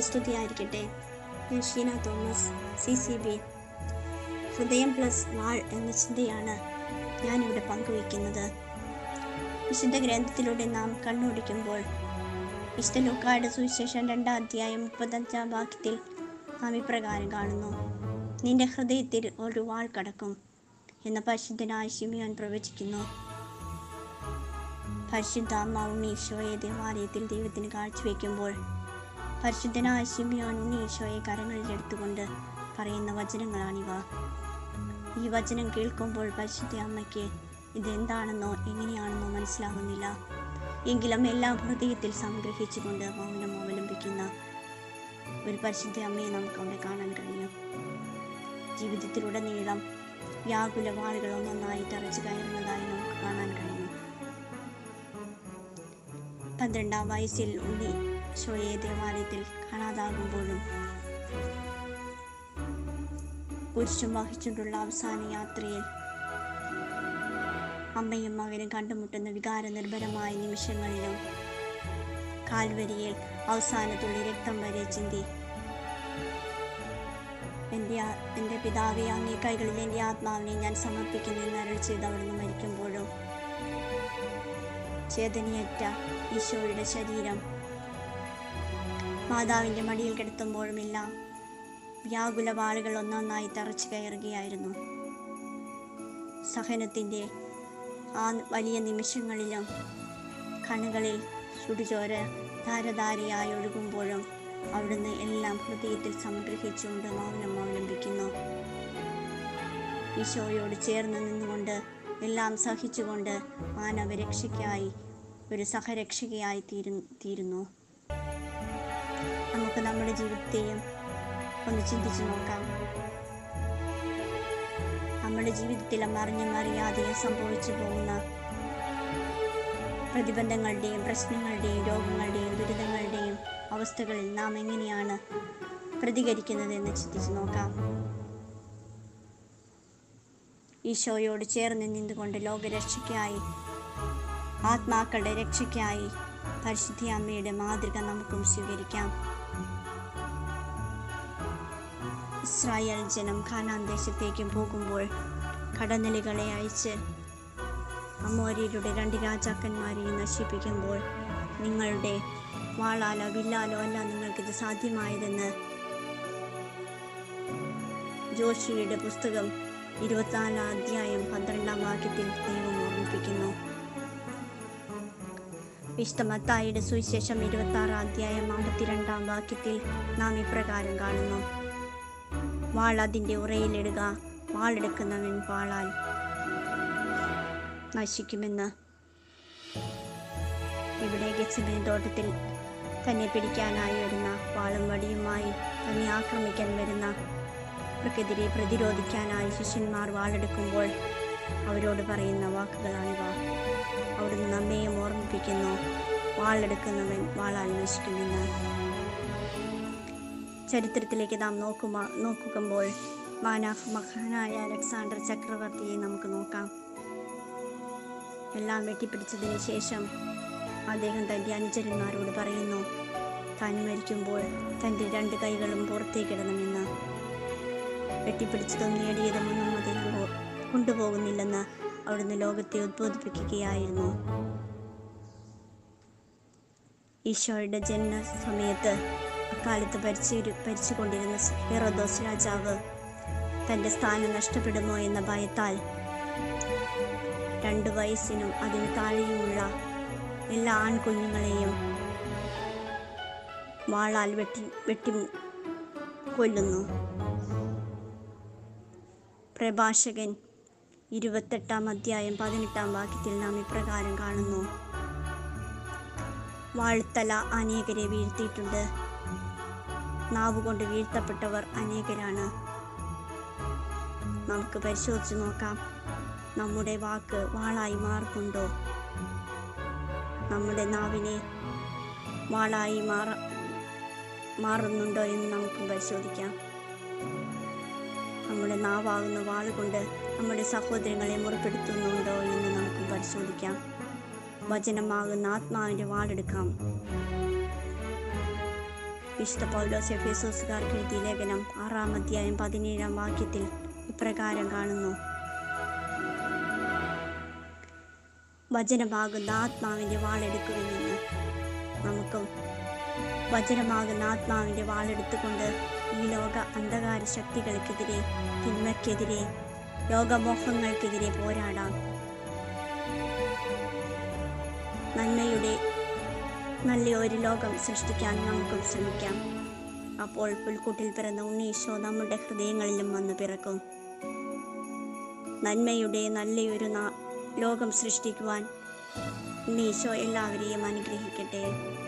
സ്തുതിയായിരിക്കട്ടെ ഞാൻ Sheena Thomas C C B ഹൃദയം പ്ലസ് വാൾ എന്ന ചിന്തയാണ് ഞാനിവിടെ പങ്കുവയ്ക്കുന്നത് വിശുദ്ധ ഗ്രന്ഥത്തിലൂടെ നാം കണ്ണോടിക്കുമ്പോൾ വിശുദ്ധ ലൂക്കായുടെ സുവിശേഷം രണ്ടാം അധ്യായം മുപ്പത്തഞ്ചാം വാക്യത്തിൽ നാം ഇപ്രകാരം കാണുന്നു നിന്റെ ഹൃദയത്തിൽ ഒരു വാൾ കടക്കും എന്ന പരിശുദ്ധനായ ശിമിയോൻ പ്രവചിക്കുന്നു പരിശുദ്ധ അമ്മ ഉണ്ണീശോയെ ദേവാലയത്തിൽ ദൈവത്തിന് കാഴ്ചവെക്കുമ്പോൾ പരിശുദ്ധനായ ശിമിയോൻ ഉണ്ണീശോയെ കരങ്ങളിലെടുത്തുകൊണ്ട് പറയുന്ന വചനങ്ങളാണിവ ഈ വചനം കേൾക്കുമ്പോൾ പരിശുദ്ധ അമ്മയ്ക്ക് ഇതെന്താണെന്നോ എങ്ങനെയാണെന്നോ മനസ്സിലാകുന്നില്ല എങ്കിലും എല്ലാം ഹൃദയത്തിൽ സംഗ്രഹിച്ചുകൊണ്ട് മൗനം അവലംബിക്കുന്ന ഒരു പരിശുദ്ധ അമ്മയെ നമുക്ക് അവിടെ കാണാൻ കഴിയും ജീവിതത്തിലുടനീളം വ്യാകുല വാളുകൾ ഒന്നൊന്നായി തറച്ചു കയറുന്നതായി നമുക്ക് കാണാൻ കഴിയും പന്ത്രണ്ടാം വയസ്സിൽ ഉണ്ണി ഷോയെ ദേവാലയത്തിൽ കാണാതാകുമ്പോഴും കുരിശും വഹിച്ചുകൊണ്ടുള്ള അവസാന യാത്രയിൽ അമ്മയും മകനും കണ്ടുമുട്ടുന്ന വികാര നിർഭരമായ നിമിഷങ്ങളിലും കാൽവരിയിൽ അവസാനത്തുള്ളി രക്തം വരെ ചിന്തി എൻ്റെ ആ- എൻ്റെ പിതാവെ അങ്ങേ കൈകളിൽ എൻ്റെ ആത്മാവിനെ ഞാൻ സമർപ്പിക്കുന്നു എന്ന് അരുൾ ചെയ്ത് അവിടുന്ന് മരിക്കുമ്പോഴും ചേതനയേറ്റ ഈശോയുടെ ശരീരം മാതാവിൻ്റെ മടിയിൽ കിടത്തുമ്പോഴുമെല്ലാം വ്യാകുല വാളുകൾ ഒന്നൊന്നായി തറച്ചു കയറുകയായിരുന്നു സഹനത്തിൻ്റെ ആ വലിയ നിമിഷങ്ങളിലും കണ്ണുകളിൽ ചുടുചോര ധാരധാരയായി ഒഴുകുമ്പോഴും അവിടുന്ന് എല്ലാം ഹൃദയത്തിൽ സംഗ്രഹിച്ചുകൊണ്ട് മൗനം അവലംബിക്കുന്നു ഈശോയോട് ചേർന്ന് നിന്നുകൊണ്ട് എല്ലാം സഹിച്ചുകൊണ്ട് മാനവരക്ഷയ്ക്കായി ഒരു സഹരക്ഷകയായി തീരു തീരുന്നു നമുക്ക് നമ്മുടെ ജീവിതത്തെയും ഒന്ന് ചിന്തിച്ചു നോക്കാം നമ്മുടെ ജീവിതത്തിലും അറിഞ്ഞും അറിയാതെയും സംഭവിച്ചു പോകുന്ന പ്രതിബന്ധങ്ങളുടെയും പ്രശ്നങ്ങളുടെയും രോഗങ്ങളുടെയും ദുരിതങ്ങളുടെയും അവസ്ഥകളിൽ നാം എങ്ങനെയാണ് പ്രതികരിക്കുന്നതെന്ന് ചിന്തിച്ചു നോക്കാം ഈശോയോട് ചേർന്ന് നിന്നുകൊണ്ട് ലോകരക്ഷയ്ക്കായി ആത്മാക്കളുടെ രക്ഷയ്ക്കായി പരിശുദ്ധ അമ്മയുടെ മാതൃക നമുക്കും സ്വീകരിക്കാം ഇസ്രായേൽ ജനം ഖാനാൻ ദേശത്തേക്കും പോകുമ്പോൾ കടന്നലുകളെ അയച്ച് അമോര്യരുടെ രണ്ട് രാജാക്കന്മാരെയും നശിപ്പിക്കുമ്പോൾ നിങ്ങളുടെ വാളാലോ വില്ലാലോ അല്ല നിങ്ങൾക്കിത് സാധ്യമായതെന്ന് ജോഷിയുടെ പുസ്തകം ഇരുപത്തിനാലാം അധ്യായം പന്ത്രണ്ടാം വാക്യത്തിൽ ദൈവം ഓർമ്മിപ്പിക്കുന്നു വിശുദ്ധ മത്തായിയുടെ സുവിശേഷം ഇരുപത്തി ആറാം അധ്യായം അമ്പത്തിരണ്ടാം വാക്യത്തിൽ നാം ഇപ്രകാരം കാണുന്നു വാൾ അതിൻ്റെ ഉറയിലിടുക വാളെടുക്കുന്നവൻ വാളാൽ നശിക്കുമെന്ന് ഇവിടെ ഗെറ്റ്സിമിൻ തോട്ടത്തിൽ തന്നെ പിടിക്കാനായി വരുന്ന വാളും വടിയുമായി തന്നെ ആക്രമിക്കാൻ വരുന്ന അവർക്കെതിരെ പ്രതിരോധിക്കാനായി ശിഷ്യന്മാർ വാളെടുക്കുമ്പോൾ അവരോട് പറയുന്ന വാക്കുകളാണിവ അവിടുന്ന് നമ്മെയും ഓർമ്മിപ്പിക്കുന്നു വാളെടുക്കുന്നവൻ വാളാൽ നശിക്കുമെന്ന് ചരിത്രത്തിലേക്ക് നാം നോക്കുമ നോക്കുമ്പോൾ മാനാഫ് മഹാനായ അലക്സാണ്ടർ ചക്രവർത്തിയെ നമുക്ക് നോക്കാം എല്ലാം വെട്ടിപ്പിടിച്ചതിന് ശേഷം അദ്ദേഹം തൻ്റെ അനുചരന്മാരോട് പറയുന്നു താൻ മരിക്കുമ്പോൾ തൻ്റെ രണ്ട് കൈകളും പുറത്തേക്കിടണമെന്ന് വെട്ടിപ്പിടിച്ചതും നേടിയതും ഒന്നും അദ്ദേഹം കൊ- കൊണ്ടുപോകുന്നില്ലെന്ന് അവിടുന്ന് ലോകത്തെ ഉദ്ബോധിപ്പിക്കുകയായിരുന്നു ഈശോയുടെ ജനന സമയത്ത് അക്കാലത്ത് ഭരിച്ചു ഭരിച്ചുകൊണ്ടിരുന്ന ഹെറോദോസ് രാജാവ് തൻ്റെ സ്ഥാനം നഷ്ടപ്പെടുമോ എന്ന ഭയത്താൽ രണ്ട് വയസ്സിനും അതിന് താഴെയുമുള്ള എല്ലാ ആൺകുഞ്ഞുങ്ങളെയും വാളാൽ വെട്ടി വെട്ടി കൊല്ലുന്നു പ്രഭാഷകൻ ഇരുപത്തെട്ടാം അധ്യായം പതിനെട്ടാം വാക്യത്തിൽ നാം ഇപ്രകാരം കാണുന്നു വാഴ്ത്തല അനേകരെ വീഴ്ത്തിയിട്ടുണ്ട് നാവുകൊണ്ട് വീഴ്ത്തപ്പെട്ടവർ അനേകരാണ് നമുക്ക് പരിശോധിച്ച് നോക്കാം നമ്മുടെ വാക്ക് വാളായി മാറുന്നുണ്ടോ നമ്മുടെ നാവിനെ വാളായി മാറ മാറുന്നുണ്ടോ എന്ന് നമുക്ക് പരിശോധിക്കാം നമ്മുടെ നാവാകുന്ന വാളുകൊണ്ട് നമ്മുടെ സഹോദരങ്ങളെ മുറിപ്പെടുത്തുന്നുണ്ടോ എന്ന് നമുക്ക് പരിശോധിക്കാം വചനമാകുന്ന ആത്മാവിൻ്റെ വാളെടുക്കാം വിശുദ്ധ പൗലോസ് എഫേസോസുകാർക്ക് എഴുതിയ ലേഖനം ആറാം അധ്യായം പതിനേഴാം വാക്യത്തിൽ ഇപ്രകാരം കാണുന്നു വചനമാകുന്ന ആത്മാവിൻ്റെ വാളെടുക്കുമെന്ന് നമുക്കും വചനമാകുന്ന ആത്മാവിൻ്റെ വാളെടുത്തുകൊണ്ട് ഈ ലോക അന്ധകാര ശക്തികൾക്കെതിരെ തിന്മയ്ക്കെതിരെ ലോകമോഹങ്ങൾക്കെതിരെ പോരാടാം നന്മയുടെ നല്ല ഒരു ലോകം സൃഷ്ടിക്കാൻ നമുക്കും ശ്രമിക്കാം അപ്പോൾ പുൽക്കൂട്ടിൽ പിറന്ന ഉണ്ണീശോ നമ്മുടെ ഹൃദയങ്ങളിലും വന്ന് പിറക്കും നന്മയുടെ നല്ലയൊരു നാ- ലോകം സൃഷ്ടിക്കുവാൻ ഉണ്ണീശോ എല്ലാവരെയും അനുഗ്രഹിക്കട്ടെ